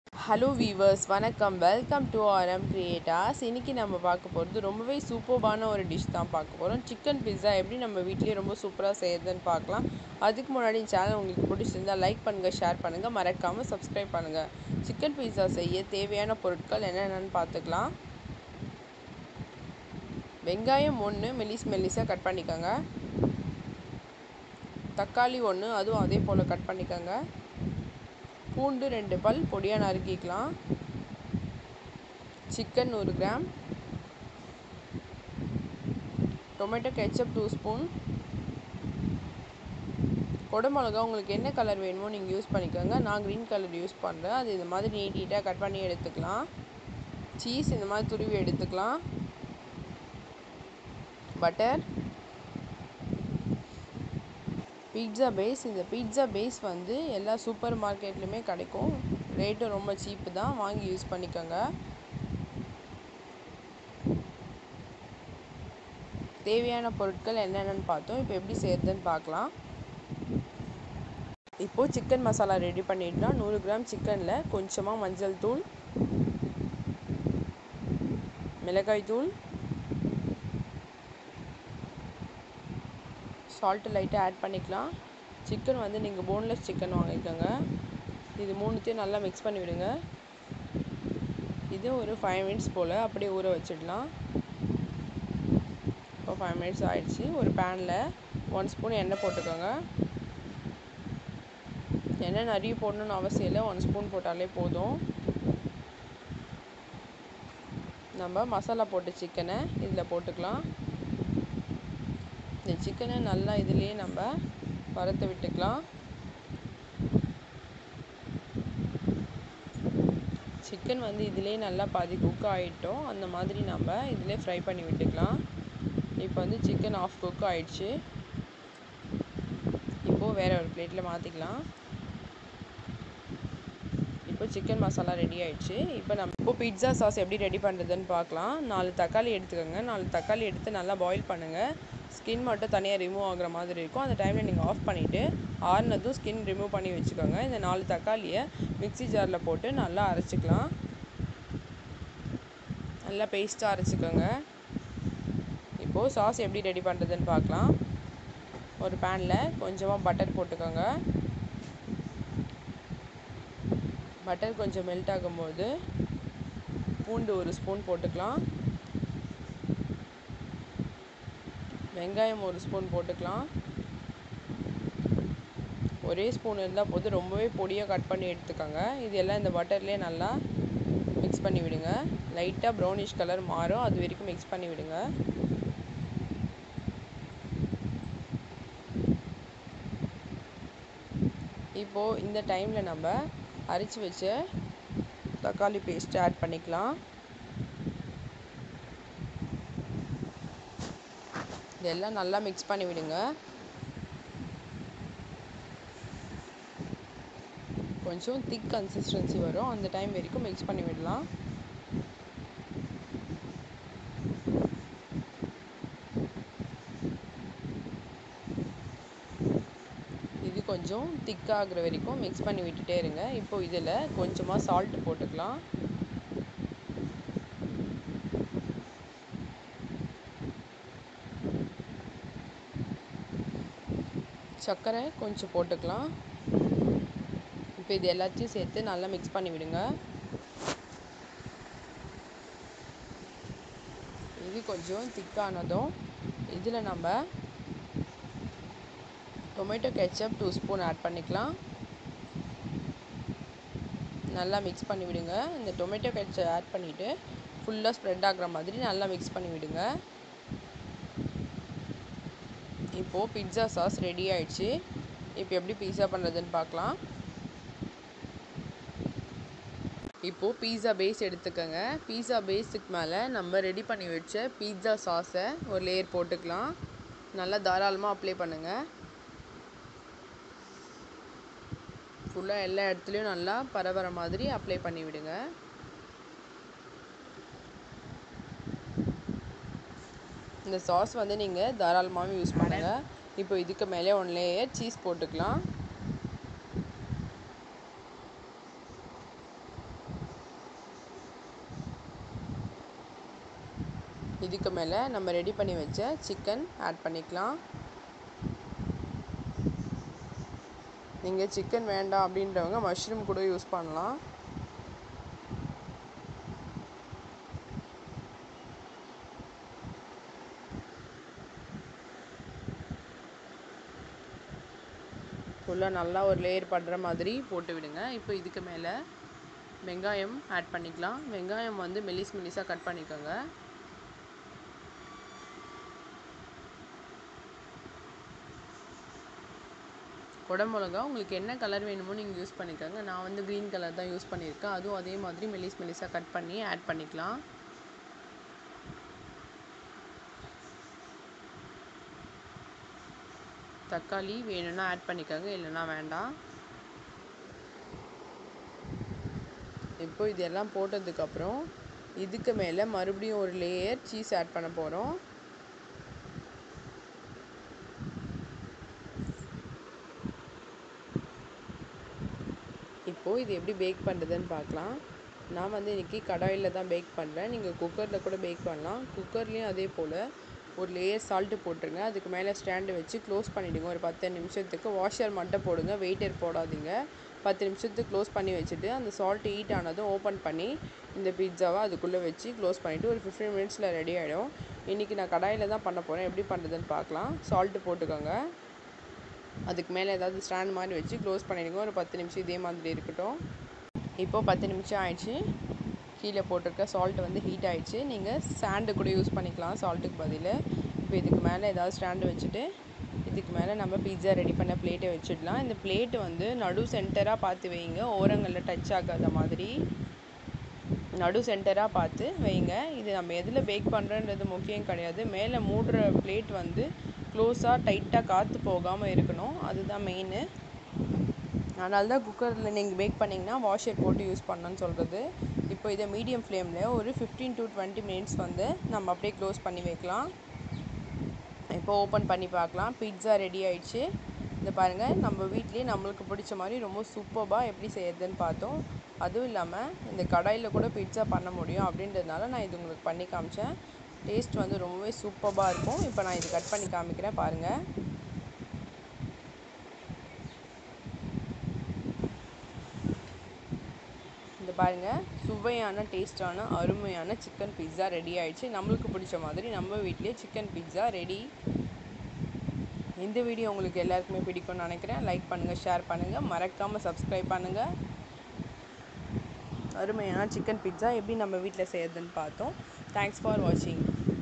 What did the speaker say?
hello viewers வணக்கம் welcome to RM creators இன்றைக்கி நம்ம பார்க்க போகிறது ரொம்பவே சூப்பர்பான ஒரு டிஷ் தான் பார்க்க போகிறோம் சிக்கன் பிஸ்ஸா எப்படி நம்ம வீட்லேயே ரொம்ப சூப்பராக செய்யறதுன்னு பார்க்கலாம் அதுக்கு முன்னாடி சேனல் உங்களுக்கு பிடிச்சிருந்தா லைக் பண்ணுங்கள் ஷேர் பண்ணுங்கள் மறக்காமல் சப்ஸ்கிரைப் பண்ணுங்கள் சிக்கன் பிஸ்ஸா செய்ய தேவையான பொருட்கள் என்னென்னு பார்த்துக்கலாம் வெங்காயம் ஒன்று மெலிஸ் மெல்லிஸாக கட் பண்ணிக்கோங்க தக்காளி ஒன்று அதுவும் அதே போல் கட் பண்ணிக்கோங்க பூண்டு ரெண்டு பல் பொடியாக நறுக்கிக்கலாம் சிக்கன் நூறு gram tomato ketchup two spoon குடமிளகா உங்களுக்கு என்ன கலர் வேணுமோ நீங்கள் யூஸ் பண்ணிக்கோங்க நான் க்ரீன் கலர் யூஸ் பண்ணுறேன் அது இந்த மாதிரி நீட் நீட்டாக கட் பண்ணி எடுத்துக்கலாம் சீஸ் இந்த மாதிரி துருவி எடுத்துக்கலாம் பட்டர் பீட்சா பேஸ் இந்த பீட்சா பேஸ் வந்து எல்லா சூப்பர் மார்க்கெட்லேயுமே கிடைக்கும் ரேட்டும் ரொம்ப சீப்பு தான் வாங்கி யூஸ் பண்ணிக்கோங்க தேவையான பொருட்கள் என்னென்னு பார்த்தோம் இப்போ எப்படி செய்யறதுன்னு பார்க்கலாம் இப்போது சிக்கன் மசாலா ரெடி பண்ணிடலாம் நூறு கிராம் சிக்கனில் கொஞ்சமாக மஞ்சள் தூள் மிளகாய் தூள் சால்ட்டு லைட்டாக ஆட் பண்ணிக்கலாம் சிக்கன் வந்து நீங்கள் போன்லெஸ் சிக்கன் வாங்கிக்கோங்க இது மூணுத்தையும் நல்லா மிக்ஸ் பண்ணி விடுங்க இது ஒரு ஃபைவ் மினிட்ஸ் போல் அப்படியே ஊற வச்சிடலாம் இப்போ ஃபைவ் மினிட்ஸ் ஆயிடுச்சு ஒரு பேனில் ஒன் ஸ்பூன் எண்ணெய் போட்டுக்கோங்க எண்ணெய் நிறைய போடணுன்னு அவசியம் இல்லை ஒன் ஸ்பூன் போட்டாலே போதும் நம்ம மசாலா போட்ட சிக்கனை இதில் போட்டுக்கலாம் இந்த சிக்கனை நல்லா இதுலேயே நம்ம வறுத்து விட்டுக்கலாம் சிக்கன் வந்து இதிலே நல்லா பாதி குக் ஆகிட்டோம் அந்த மாதிரி நம்ம இதிலே ஃப்ரை பண்ணி விட்டுக்கலாம் இப்போ வந்து சிக்கன் ஆஃப் குக் ஆயிடுச்சு இப்போது வேறு ஒரு பிளேட்டில் மாற்றிக்கலாம் இப்போ சிக்கன் மசாலா ரெடி ஆயிடுச்சு இப்போ நம்ம இப்போ பிட்ஸா சாஸ் எப்படி ரெடி பண்ணுறதுன்னு பார்க்கலாம் நாலு தக்காளி எடுத்துக்கோங்க நாலு தக்காளி எடுத்து நல்லா பாயில் பண்ணுங்கள் ஸ்கின் மட்டும் தனியாக ரிமூவ் ஆகுற மாதிரி இருக்கும் அந்த டைமில் நீங்கள் ஆஃப் பண்ணிவிட்டு ஆறுனதும் ஸ்கின் ரிமூவ் பண்ணி வச்சுக்கோங்க இந்த நாலு தக்காளியை மிக்ஸி ஜாரில் போட்டு நல்லா அரைச்சிக்கலாம் நல்லா பேஸ்ட்டாக அரைச்சிக்கோங்க இப்போது சாஸ் எப்படி ரெடி பண்ணுறதுன்னு பார்க்கலாம் ஒரு பேனில் கொஞ்சமாக பட்டர் போட்டுக்கோங்க பட்டர் கொஞ்சம் மெல்ட் ஆகும்போது பூண்டு ஒரு ஸ்பூன் போட்டுக்கலாம் வெங்காயம் ஒரு ஸ்பூன் போட்டுக்கலாம் ஒரே ஸ்பூன் இருந்தால் போது ரொம்பவே பொடியாக கட் பண்ணி எடுத்துக்கோங்க இது எல்லாம் இந்த பட்டர்லேயே நல்லா மிக்ஸ் பண்ணி விடுங்க லைட்டாக ப்ரௌனிஷ் கலர் மாறும் அது வரைக்கும் மிக்ஸ் பண்ணி விடுங்க இப்போது இந்த டைமில் நம்ம அரைச்சி வச்ச தக்காளி பேஸ்ட்டு ஆட் பண்ணிக்கலாம் இதெல்லாம் நல்லா மிக்ஸ் பண்ணி விடுங்க கொஞ்சம் திக் கன்சிஸ்டன்சி வரும் அந்த டைம் வரைக்கும் மிக்ஸ் பண்ணி விடலாம் இது கொஞ்சம் திக்காகிற வரைக்கும் மிக்ஸ் பண்ணி விட்டுட்டே இருங்க இப்போ இதில் கொஞ்சமாக சால்ட் போட்டுக்கலாம் சர்க்கரை கொஞ்சம் போட்டுக்கலாம் இப்போ இது எல்லாத்தையும் சேர்த்து நல்லா மிக்ஸ் பண்ணி விடுங்க இது கொஞ்சம் திக்கானதும் இதில் நம்ம tomato ketchup two spoon add பண்ணிக்கலாம் நல்லா மிக்ஸ் பண்ணி விடுங்க இந்த டொமேட்டோ கெச்சப் ஆட் பண்ணிவிட்டு ஃபுல்லாக ஸ்ப்ரெட் ஆகுற மாதிரி நல்லா மிக்ஸ் பண்ணி விடுங்க இப்போது பிட்ஸா சாஸ் ரெடி ஆயிடுச்சு இப்போ எப்படி பீஸா பண்ணுறதுன்னு பார்க்கலாம் இப்போது பீஸா பேஸ் எடுத்துக்கோங்க பீஸா பேஸுக்கு மேலே நம்ம ரெடி பண்ணி வச்ச பீட்சா சாஸை ஒரு லேயர் போட்டுக்கலாம் நல்லா தாராளமாக அப்ளை பண்ணுங்கள் ஃபுல்லாக எல்லா இடத்துலையும் நல்லா பரவற மாதிரி அப்ளை பண்ணி விடுங்க இந்த சாஸ் வந்து நீங்கள் தாராளமாகவே யூஸ் பண்ணுங்கள் இப்போ இதுக்கு மேலே ஒன் லேயர் சீஸ் போட்டுக்கலாம் இதுக்கு மேலே நம்ம ரெடி பண்ணி வச்ச சிக்கன் ஆட் பண்ணிக்கலாம் நீங்கள் சிக்கன் வேண்டாம் அப்படின்றவங்க மஷ்ரூம் கூட யூஸ் பண்ணலாம் ஃபுல்லாக நல்லா ஒரு லேயர் பண்ணுற மாதிரி போட்டு விடுங்க இப்போ இதுக்கு மேலே வெங்காயம் ஆட் பண்ணிக்கலாம் வெங்காயம் வந்து மெலிஸ் மெலிஸாக கட் பண்ணிக்கோங்க குடமிளகா உங்களுக்கு என்ன கலர் வேணுமோ நீங்கள் யூஸ் பண்ணிக்கோங்க நான் வந்து க்ரீன் கலர் தான் யூஸ் பண்ணியிருக்கேன் அதுவும் அதே மாதிரி மெலிஸ் மெலிஸாக கட் பண்ணி ஆட் பண்ணிக்கலாம் தக்காளி வேணும்னா ஆட் பண்ணிக்கோங்க இல்லைன்னா வேண்டாம் இப்போ இதெல்லாம் போட்டதுக்கப்புறம் இதுக்கு மேலே மறுபடியும் ஒரு லேயர் சீஸ் ஆட் பண்ண போகிறோம் இப்போது இது எப்படி பேக் பண்ணுறதுன்னு பார்க்கலாம் நான் வந்து இன்றைக்கி கடாயில் தான் பேக் பண்ணுறேன் நீங்கள் குக்கரில் கூட பேக் பண்ணலாம் குக்கர்லேயும் அதே போல் ஒரு லேயர் சால்ட்டு போட்டுருங்க அதுக்கு மேலே ஸ்டாண்டு வச்சு க்ளோஸ் பண்ணிவிடுங்க ஒரு பத்து நிமிஷத்துக்கு வாஷர் மட்டும் போடுங்க வெயிட்டர் போடாதீங்க பத்து நிமிஷத்துக்கு க்ளோஸ் பண்ணி வச்சுட்டு அந்த சால்ட் ஹீட் ஆனதும் ஓப்பன் பண்ணி இந்த பிட்ஸாவை அதுக்குள்ளே வச்சு க்ளோஸ் பண்ணிவிட்டு ஒரு ஃபிஃப்டீன் மினிட்ஸில் ரெடி ஆகிடும் இன்றைக்கி நான் கடாயில் தான் பண்ண போகிறேன் எப்படி பண்ணுறதுன்னு பார்க்கலாம் சால்ட்டு போட்டுக்கோங்க அதுக்கு மேலே ஏதாவது ஸ்டாண்ட் மாதிரி வச்சு க்ளோஸ் பண்ணிடுங்க ஒரு பத்து நிமிஷம் இதே மாதிரி இருக்கட்டும் இப்போது பத்து நிமிஷம் ஆயிடுச்சு கீழே போட்டிருக்க சால்ட் வந்து ஹீட் ஆகிடுச்சு நீங்கள் ஸ்டாண்டு கூட யூஸ் பண்ணிக்கலாம் சால்ட்டுக்கு பதில் இப்போ இதுக்கு மேலே ஏதாவது ஸ்டாண்டு வச்சுட்டு இதுக்கு மேலே நம்ம பீட்சா ரெடி பண்ண பிளேட்டை வச்சிடலாம் இந்த பிளேட்டு வந்து நடு சென்டராக பார்த்து வைங்க ஓரங்களில் டச் ஆகாத மாதிரி நடு சென்டராக பார்த்து வைங்க இது நம்ம எதில் பேக் பண்ணுறன்றது முக்கியம் கிடையாது மேலே மூடுற பிளேட் வந்து க்ளோஸாக டைட்டாக காற்று போகாமல் இருக்கணும் அதுதான் மெயின்னு அதனால தான் குக்கரில் நீங்கள் பேக் பண்ணிங்கன்னா வாஷர் போட்டு யூஸ் பண்ணணும்னு சொல்கிறது இப்போ இதை மீடியம் ஃப்ளேமில் ஒரு ஃபிஃப்டீன் டு டுவெண்ட்டி மினிட்ஸ் வந்து நம்ம அப்படியே க்ளோஸ் பண்ணி வைக்கலாம் இப்போ ஓப்பன் பண்ணி பார்க்கலாம் பிட்ஸா ரெடி ஆயிடுச்சு இந்த பாருங்கள் நம்ம வீட்லேயே நம்மளுக்கு பிடிச்ச மாதிரி ரொம்ப சூப்பராக எப்படி செய்யறதுன்னு பார்த்தோம் அதுவும் இல்லாமல் இந்த கடாயில் கூட பிட்ஸா பண்ண முடியும் அப்படின்றதுனால நான் இது உங்களுக்கு பண்ணி காமிச்சேன் டேஸ்ட் வந்து ரொம்பவே சூப்பராக இருக்கும் இப்போ நான் இது கட் பண்ணி காமிக்கிறேன் பாருங்கள் இந்த பாருங்கள் சுவையான டேஸ்டான அருமையான சிக்கன் பிட்ஸா ரெடி ஆயிடுச்சு நம்மளுக்கு பிடிச்ச மாதிரி நம்ம வீட்லேயே சிக்கன் பிட்ஸா ரெடி இந்த வீடியோ உங்களுக்கு எல்லாருக்குமே பிடிக்கும்னு நினைக்கிறேன் லைக் பண்ணுங்கள் ஷேர் பண்ணுங்கள் மறக்காமல் சப்ஸ்கிரைப் பண்ணுங்கள் அருமையான சிக்கன் பிட்ஸா எப்படி நம்ம வீட்டில் செய்யறதுன்னு பார்த்தோம் தேங்க்ஸ் ஃபார் வாட்சிங்